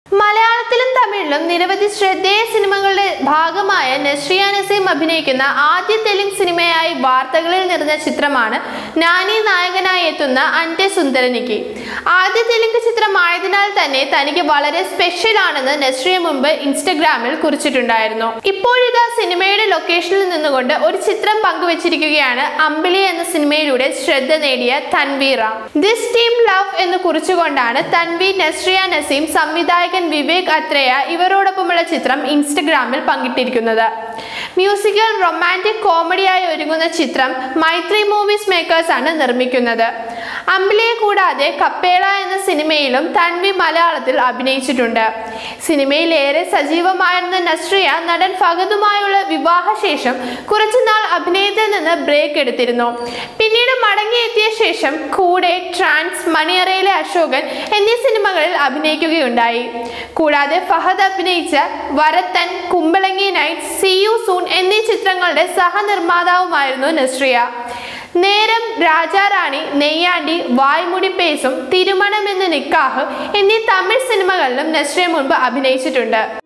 മലയാളത്തിലും തമിഴിലും നിരവധി ശ്രദ്ധേയ സിനിമകളുടെ ഭാഗമായ നസ്രിയ നസീം അഭിനയിക്കുന്ന ആദ്യ തെലുങ്ക് സിനിമയായി വാർത്തകളിൽ നിറഞ്ഞ ചിത്രമാണ് നാനി നായകനായി എത്തുന്ന അന്റെ സുന്ദരനിക്ക് ആദ്യ തെലുങ്ക് ചിത്രമായതിനാൽ തന്നെ തനിക്ക് വളരെ സ്പെഷ്യൽ ആണെന്ന് നസ്രിയ മുമ്പ് ഇൻസ്റ്റഗ്രാമിൽ കുറിച്ചിട്ടുണ്ടായിരുന്നു ഇപ്പോഴിതാ സിനിമയുടെ ലൊക്കേഷനിൽ നിന്നുകൊണ്ട് ഒരു ചിത്രം പങ്കുവച്ചിരിക്കുകയാണ് അമ്പിളി എന്ന സിനിമയിലൂടെ ശ്രദ്ധ നേടിയ Tanveer Ram this team love എന്ന് കുറിച്ചുകൊണ്ടാണ് തൻവീർ നസ്രിയ നസീം സംവിധായകൻ വിവേക് അത്രയ ഇവരോടൊപ്പമുള്ള ചിത്രം ഇൻസ്റ്റഗ്രാമിൽ പങ്കിട്ടിരിക്കുന്നത് മ്യൂസിക്കൽ റൊമാൻറ്റിക് കോമഡിയായി ഒരുങ്ങുന്ന ചിത്രം മൈത്രി മൂവീസ് മേക്കേഴ്സ് ആണ് നിർമ്മിക്കുന്നത് അമ്പിളിയെ കൂടാതെ കപ്പേള എന്ന സിനിമയിലും തൻവി മലയാളത്തിൽ അഭിനയിച്ചിട്ടുണ്ട് സിനിമയിൽ ഏറെ സജീവമായിരുന്ന നസ്രിയ നടൻ ഫഹദുമായുള്ള വിവാഹശേഷം കുറച്ചുനാൾ അഭിനയത്തിൽ നിന്ന് ബ്രേക്ക് എടുത്തിരുന്നു പിന്നീട് മടങ്ങിയെത്തിയ ശേഷം കൂടെ ട്രാൻസ് മണിയറയിലെ അശോകൻ എന്നീ സിനിമകളിൽ അഭിനയിക്കുകയുണ്ടായി കൂടാതെ ഫഹദ് അഭിനയിച്ച Varathan Kumbalangi night C U soon എന്നീ ചിത്രങ്ങളുടെ സഹനിർമ്മാതാവുമായിരുന്നു നസ്രിയ നേരം രാജാറാണി നെയ്യാണ്ടി വായ്മുടി പേസും തിരുമണം എന്ന നിക്കാഹ് എന്നീ തമിഴ് സിനിമകളിലും നസ്രിയ മുൻപ് അഭിനയിച്ചിട്ടുണ്ട്